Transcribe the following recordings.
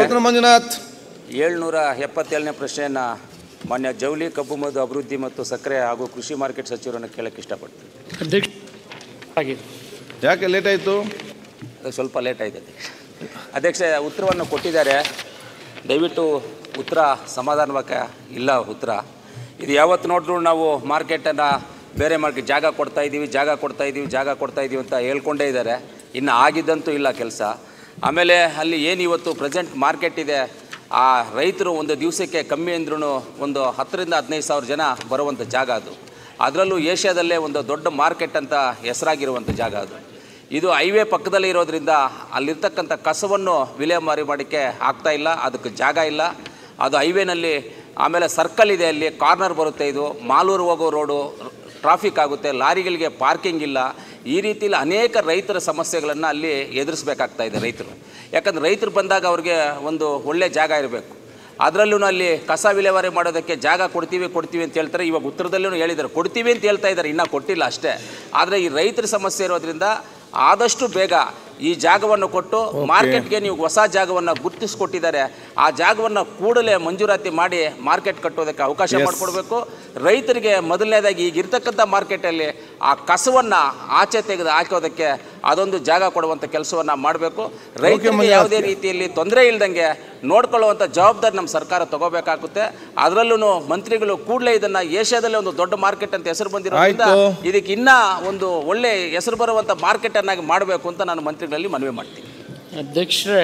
ರತ್ನ ಮಂಜುನಾಥ್ ಏಳ್ನೂರ ಎಪ್ಪತ್ತೇಳನೇ ಪ್ರಶ್ನೆಯನ್ನು ಮಾನ್ಯ ಜವಳಿ ಕಬ್ಬು ಮಧು ಅಭಿವೃದ್ಧಿ ಮತ್ತು ಸಕ್ಕರೆ ಹಾಗೂ ಕೃಷಿ ಮಾರ್ಕೆಟ್ ಸಚಿವರನ್ನು ಕೇಳಕ್ಕೆ ಇಷ್ಟಪಡ್ತೀನಿ ಅಧ್ಯಕ್ಷ ಆಗಿದೆ ಯಾಕೆ ಲೇಟ್ ಆಯಿತು ಅದು ಸ್ವಲ್ಪ ಲೇಟ್ ಆಗಿದೆ ಅಧ್ಯಕ್ಷ ಅಧ್ಯಕ್ಷ ಉತ್ತರವನ್ನು ಕೊಟ್ಟಿದ್ದಾರೆ ದಯವಿಟ್ಟು ಉತ್ತರ ಸಮಾಧಾನವಾಗಿ ಇಲ್ಲ ಉತ್ತರ ಇದು ಯಾವತ್ತು ನೋಡಿದ್ರು ನಾವು ಮಾರ್ಕೆಟನ್ನು ಬೇರೆ ಮಾರ್ಕೆಟ್ ಜಾಗ ಕೊಡ್ತಾ ಇದ್ದೀವಿ ಜಾಗ ಕೊಡ್ತಾ ಇದ್ದೀವಿ ಜಾಗ ಕೊಡ್ತಾ ಇದ್ದೀವಿ ಅಂತ ಹೇಳ್ಕೊಂಡೇ ಇದ್ದಾರೆ ಇನ್ನು ಆಗಿದ್ದಂತೂ ಇಲ್ಲ ಕೆಲಸ ಆಮೇಲೆ ಅಲ್ಲಿ ಏನು ಇವತ್ತು ಪ್ರೆಸೆಂಟ್ ಮಾರ್ಕೆಟ್ ಇದೆ ಆ ರೈತರು ಒಂದು ದಿವಸಕ್ಕೆ ಕಮ್ಮಿ ಅಂದ್ರೂ ಒಂದು ಹತ್ತರಿಂದ ಹದಿನೈದು ಸಾವಿರ ಜನ ಬರುವಂಥ ಜಾಗ ಅದು ಅದರಲ್ಲೂ ಏಷ್ಯಾದಲ್ಲೇ ಒಂದು ದೊಡ್ಡ ಮಾರ್ಕೆಟ್ ಅಂತ ಹೆಸರಾಗಿರುವಂಥ ಜಾಗ ಅದು ಇದು ಹೈವೇ ಪಕ್ಕದಲ್ಲೇ ಇರೋದ್ರಿಂದ ಅಲ್ಲಿರ್ತಕ್ಕಂಥ ಕಸವನ್ನು ವಿಲೇವಾರಿ ಮಾಡೋಕ್ಕೆ ಆಗ್ತಾ ಇಲ್ಲ ಅದಕ್ಕೆ ಜಾಗ ಇಲ್ಲ ಅದು ಹೈವೇನಲ್ಲಿ ಆಮೇಲೆ ಸರ್ಕಲ್ ಇದೆ ಅಲ್ಲಿ ಕಾರ್ನರ್ ಬರುತ್ತೆ ಇದು ಮಾಲೂರು ಹೋಗೋ ರೋಡು ಟ್ರಾಫಿಕ್ ಆಗುತ್ತೆ ಲಾರಿಗಳಿಗೆ ಪಾರ್ಕಿಂಗ್ ಇಲ್ಲ ಈ ರೀತಿಲಿ ಅನೇಕ ರೈತರ ಸಮಸ್ಯೆಗಳನ್ನು ಅಲ್ಲಿ ಎದುರಿಸಬೇಕಾಗ್ತಾ ಇದೆ ರೈತರು ಯಾಕಂದ್ರೆ ರೈತರು ಬಂದಾಗ ಅವ್ರಿಗೆ ಒಂದು ಒಳ್ಳೆ ಜಾಗ ಇರಬೇಕು ಅದರಲ್ಲೂ ಅಲ್ಲಿ ಕಸ ವಿಲೇವಾರಿ ಮಾಡೋದಕ್ಕೆ ಜಾಗ ಕೊಡ್ತೀವಿ ಕೊಡ್ತೀವಿ ಅಂತ ಹೇಳ್ತಾರೆ ಇವಾಗ ಉತ್ತರದಲ್ಲೂ ಹೇಳಿದ್ದಾರೆ ಕೊಡ್ತೀವಿ ಅಂತ ಹೇಳ್ತಾ ಇದ್ದಾರೆ ಇನ್ನೂ ಕೊಟ್ಟಿಲ್ಲ ಅಷ್ಟೇ ಆದರೆ ಈ ರೈತರ ಸಮಸ್ಯೆ ಇರೋದ್ರಿಂದ ಆದಷ್ಟು ಬೇಗ ಈ ಜಾಗವನ್ನು ಕೊಟ್ಟು ಮಾರ್ಕೆಟ್ಗೆ ನೀವು ಹೊಸ ಜಾಗವನ್ನು ಗುರುತಿಸ್ಕೊಟ್ಟಿದ್ದಾರೆ ಆ ಜಾಗವನ್ನು ಕೂಡಲೇ ಮಂಜೂರಾತಿ ಮಾಡಿ ಮಾರ್ಕೆಟ್ ಕಟ್ಟೋದಕ್ಕೆ ಅವಕಾಶ Yes. ಮಾಡಿಕೊಡ್ಬೇಕು ರೈತರಿಗೆ ಮೊದಲನೇದಾಗಿ ಈಗ ಇರ್ತಕ್ಕಂಥ ಮಾರ್ಕೆಟಲ್ಲಿ ಆ ಕಸವನ್ನು ಆಚೆ ತೆಗೆದು ಹಾಕೋದಕ್ಕೆ ಅದೊಂದು ಜಾಗ ಕೊಡುವಂಥ ಕೆಲಸವನ್ನು ಮಾಡಬೇಕು ರೈತರಿಗೆ ಮಂಜುನಾಥ್. ಯಾವುದೇ ರೀತಿಯಲ್ಲಿ ತೊಂದರೆ ಇಲ್ದಂಗೆ ನೋಡ್ಕೊಳ್ಳುವಂಥ ಜವಾಬ್ದಾರಿ ನಮ್ಮ ಸರ್ಕಾರ ತಗೋಬೇಕಾಗುತ್ತೆ ಅದರಲ್ಲೂ ಮಂತ್ರಿಗಳು ಕೂಡಲೇ ಇದನ್ನ ಏಷ್ಯಾದಲ್ಲೇ ಒಂದು ದೊಡ್ಡ ಮಾರ್ಕೆಟ್ ಅಂತ ಹೆಸರು ಬಂದಿರೋದ್ರಿಂದ ಆಯ್ತು. ಇದಕ್ಕೆ ಇನ್ನ ಒಂದು ಒಳ್ಳೆ ಹೆಸರು ಬರುವಂಥ ಮಾರ್ಕೆಟ್ ಅನ್ನಾಗಿ ಮಾಡಬೇಕು ಅಂತ ನಾನು ಮಂತ್ರಿಗಳಲ್ಲಿ ಮನವಿ ಮಾಡ್ತೀನಿ ಅಧ್ಯಕ್ಷರೇ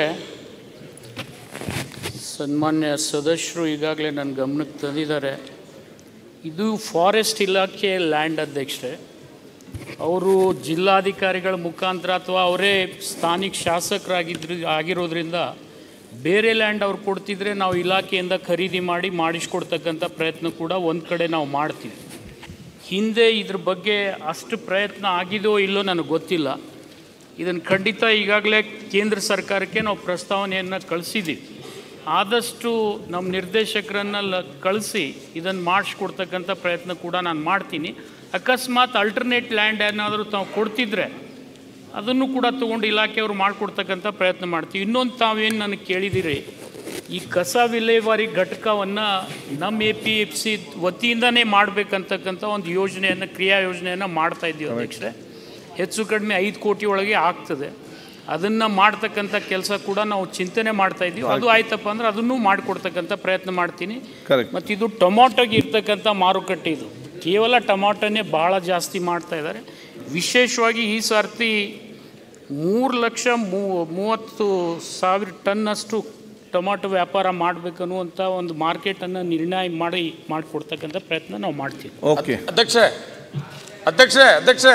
ಸನ್ಮಾನ್ಯ ಸದಸ್ಯರು ಈಗಾಗಲೇ ನನ್ನ ಗಮನಕ್ಕೆ ತಂದಿದ್ದಾರೆ ಇದು ಫಾರೆಸ್ಟ್ ಇಲಾಖೆ ಲ್ಯಾಂಡ್ ಅಧ್ಯಕ್ಷರೇ ಅವರು ಜಿಲ್ಲಾಧಿಕಾರಿಗಳ ಮುಖಾಂತರ ಅಥವಾ ಅವರೇ ಸ್ಥಾನಿಕ ಶಾಸಕರಾಗಿದ್ರು ಆಗಿರೋದ್ರಿಂದ ಬೇರೆ ಲ್ಯಾಂಡ್ ಅವ್ರು ಕೊಡ್ತಿದ್ರೆ ನಾವು ಇಲಾಖೆಯಿಂದ ಖರೀದಿ ಮಾಡಿ ಮಾಡಿಸ್ಕೊಡ್ತಕ್ಕಂಥ ಪ್ರಯತ್ನ ಕೂಡ ಒಂದು ಕಡೆ ನಾವು ಮಾಡ್ತೀವಿ ಹಿಂದೆ ಇದ್ರ ಬಗ್ಗೆ ಅಷ್ಟು ಪ್ರಯತ್ನ ಆಗಿದೋ ಇಲ್ಲೋ ನನಗೆ ಗೊತ್ತಿಲ್ಲ ಇದನ್ನು ಖಂಡಿತ ಈಗಾಗಲೇ ಕೇಂದ್ರ ಸರ್ಕಾರಕ್ಕೆ ನಾವು ಪ್ರಸ್ತಾವನೆಯನ್ನು ಕಳಿಸಿದ್ದೀವಿ ಆದಷ್ಟು ನಮ್ಮ ನಿರ್ದೇಶಕರನ್ನ ಲ ಕಳಿಸಿ ಇದನ್ನು ಮಾಡಿಸ್ಕೊಡ್ತಕ್ಕಂಥ ಪ್ರಯತ್ನ ಕೂಡ ನಾನು ಮಾಡ್ತೀನಿ ಅಕಸ್ಮಾತ್ ಅಲ್ಟರ್ನೇಟ್ ಲ್ಯಾಂಡ್ ಏನಾದರೂ ತಾವು ಕೊಡ್ತಿದ್ರೆ ಅದನ್ನು ಕೂಡ ತೊಗೊಂಡು ಇಲಾಖೆಯವರು ಮಾಡಿಕೊಡ್ತಕ್ಕಂಥ ಪ್ರಯತ್ನ ಮಾಡ್ತೀವಿ ಇನ್ನೊಂದು ತಾವೇನು ನನಗೆ ಕೇಳಿದಿರಿ ಈ ಕಸ ವಿಲೇವಾರಿ ಘಟಕವನ್ನು ನಮ್ಮ ಎ ಪಿ ಎಫ್ ಸಿ ವತಿಯಿಂದನೇ ಮಾಡಬೇಕಂತಕ್ಕಂಥ ಒಂದು ಯೋಜನೆಯನ್ನು ಕ್ರಿಯಾ ಯೋಜನೆಯನ್ನು ಮಾಡ್ತಾ ಇದ್ದೀವಿ ಅಧ್ಯಕ್ಷರೇ ಹೆಚ್ಚು ಕಡಿಮೆ ಐದು ಕೋಟಿ ಒಳಗೆ ಆಗ್ತದೆ ಅದನ್ನು ಮಾಡ್ತಕ್ಕಂಥ ಕೆಲಸ ಕೂಡ ನಾವು ಚಿಂತನೆ ಮಾಡ್ತಾ ಇದ್ದೀವಿ ಅದು ಆಯ್ತಪ್ಪ ಅಂದ್ರೆ ಅದನ್ನು ಮಾಡಿಕೊಡ್ತಕ್ಕಂಥ ಪ್ರಯತ್ನ ಮಾಡ್ತೀನಿ Correct. ಮತ್ತು ಇದು ಟೊಮಾಟೋಗೆ ಇರ್ತಕ್ಕಂಥ ಮಾರುಕಟ್ಟೆ ಇದು ಕೇವಲ ಟೊಮಾಟೋನೇ ಭಾಳ ಜಾಸ್ತಿ ಮಾಡ್ತಾ ಇದ್ದಾರೆ ವಿಶೇಷವಾಗಿ ಈ ಸರ್ತಿ ಮೂರು ಲಕ್ಷ ಮೂ ಮೂವತ್ತು ಸಾವಿರ ಟನ್ನಷ್ಟು ಟೊಮಾಟೊ ವ್ಯಾಪಾರ ಮಾಡಬೇಕನ್ನುವಂಥ ಒಂದು ಮಾರ್ಕೆಟನ್ನು ನಿರ್ಣಯ ಮಾಡಿ ಮಾಡಿಕೊಡ್ತಕ್ಕಂಥ ಪ್ರಯತ್ನ ನಾವು ಮಾಡ್ತೀವಿ ಓಕೆ ಅಧ್ಯಕ್ಷೆ ಅಧ್ಯಕ್ಷೆ ಅಧ್ಯಕ್ಷೆ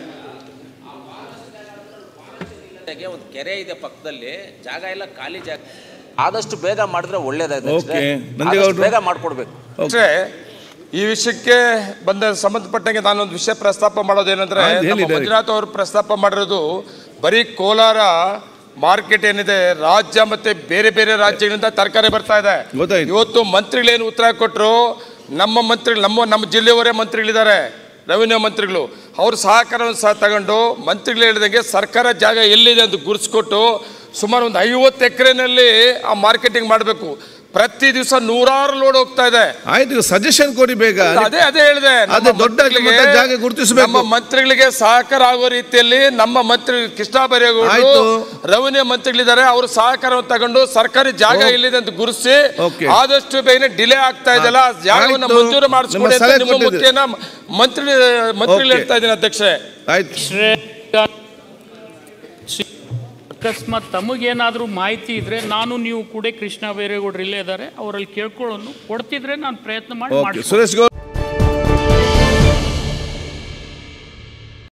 ಜೊತೆಗೆ ಒಂದು ಕೆರೆ ಇದೆ ಪಕ್ಕದಲ್ಲಿ ಜಾಗ ಎಲ್ಲ ಖಾಲಿ ಜಾಗ ಆದಷ್ಟು ಬೇಗ ಮಾಡಿದ್ರೆ ಒಳ್ಳೇದಾಯ್ತು Okay. ಅಧ್ಯಕ್ಷರೇ. ನಂಜೇಗೌಡ್ರು. ಆದಷ್ಟು ಬೇಗ ಮಾಡಿಕೊಡ್ಬೇಕು ಅಧ್ಯಕ್ಷೆ ಈ ವಿಷಯಕ್ಕೆ ಬಂದ ಸಂಬಂಧಪಟ್ಟಂಗೆ ನಾನೊಂದು ವಿಷಯ ಪ್ರಸ್ತಾಪ ಮಾಡೋದೇನಂದ್ರೆ ಹಾ, ಹೇಳಿ, ನಮ್ಮ ಹೇಳಿ. ಮಂಜುನಾಥ್ ಅವರು ಪ್ರಸ್ತಾಪ ಮಾಡಿರೋದು ಬರೀ ಕೋಲಾರ ಮಾರ್ಕೆಟ್ ಏನಿದೆ ರಾಜ್ಯ ಮತ್ತೆ ಬೇರೆ ಬೇರೆ ರಾಜ್ಯಗಳಿಂದ ತರಕಾರಿ ಬರ್ತಾ ಇದೆ ಗೊತ್ತಾಯ್ತು. ಇವತ್ತು ಮಂತ್ರಿಗಳೇನು ಉತ್ತರ ಕೊಟ್ಟರು ನಮ್ಮ ಮಂತ್ರಿ ನಮ್ಮ ನಮ್ಮ ಜಿಲ್ಲೆಯವರೇ ಮಂತ್ರಿಗಳಿದ್ದಾರೆ ರೆವಿನ್ಯೂ ಮಂತ್ರಿಗಳು ಅವ್ರ ಸಹಕಾರವನ್ನು ಸಹ ತಗೊಂಡು ಮಂತ್ರಿಗಳು ಹೇಳಿದಂಗೆ ಸರ್ಕಾರ ಜಾಗ ಎಲ್ಲಿದೆ ಅಂತ ಗುರುಸ್ಕೊಟ್ಟು ಸುಮಾರು ಒಂದು ಐವತ್ತು ಎಕರೆನಲ್ಲಿ ಆ ಮಾರ್ಕೆಟಿಂಗ್ ಮಾಡಬೇಕು ಪ್ರತಿ ದಿವಸ ನೂರಾರು ಲೋಡ್ ಹೋಗ್ತಾ ಇದೆ ಆಯ್ತು ಈಗ ಸಜೆಷನ್ ಕೊಡಿ ಬೇಗ ಅದೇ ಅದೇ ಹೇಳಿದೆ ನಮ್ಮ ಅದೇ ದೊಡ್ಡ ಮಂತ್ರಿಗಳಿಗೆ- ಮಟ್ಟ ಜಾಗ ಗುರುತಿಸ್ಬೇಕು. ನಮ್ಮ ಮಂತ್ರಿಗಳಿಗೆ ಸಹಕಾರ ಆಗೋ ರೀತಿಯಲ್ಲಿ ನಮ್ಮ ಮಂತ್ರಿ ಕೃಷ್ಣ ಬೈರೇಗೌಡರು ಆಯ್ತು. ರೆವಿನ್ಯೂ ಮಂತ್ರಿಗಳಿದ್ದಾರೆ ಅವರು ಸಹಕಾರವನ್ನು ತಗೊಂಡು ಸರ್ಕಾರಿ ಜಾಗ ಓ- ಎಲ್ಲಿದೆ ಅಂತ ಗುರುಸಿ ಓಕೆ. ಆದಷ್ಟು ಬೇಗನೆ ಡಿಲೇ ಆಗ್ತಾ ಇದೆಯಲ್ಲ ಆ ಜಾಗವನ್ನು ಆಯ್ತು. ಮಂಜೂರು ಮಾಡಿಸ್ಕೊಡಿ ನಿಮ್ಮ ಅಂತ ಸಲಹೆ ನಿಮ್ಮ ಕೊಟ್ಟಿದ್ದೀರಿ. ಮುಖ್ಯನ ಮಂತ್ರಿ ಮಂತ್ರಿಗಳು ಓಕೆ. ಹೇಳ್ತಾ ಇದ್ದೀನಿ ಅಧ್ಯಕ್ಷೆ ಆಯ್ತು ಶ್ರೇ ಅಕಸ್ಮಾತ್ ತಮಗೇನಾದರೂ ಮಾಹಿತಿ ಇದ್ರೆ ನಾನು ನೀವು ಕೂಡ ಕೃಷ್ಣ ಬೈರೇಗೌಡರು ಇಲ್ಲೇ ಇದ್ದಾರೆ ಅವರಲ್ಲಿ ಕೇಳ್ಕೊಳ್ಳೋನು ಕೊಡ್ತಿದ್ರೆ ನಾನು ಪ್ರಯತ್ನ ಮಾಡಿ ಓಕೆ ಮಾಡ್ತೀನಿ ಸುರೇಶ್ ಗೌಡ್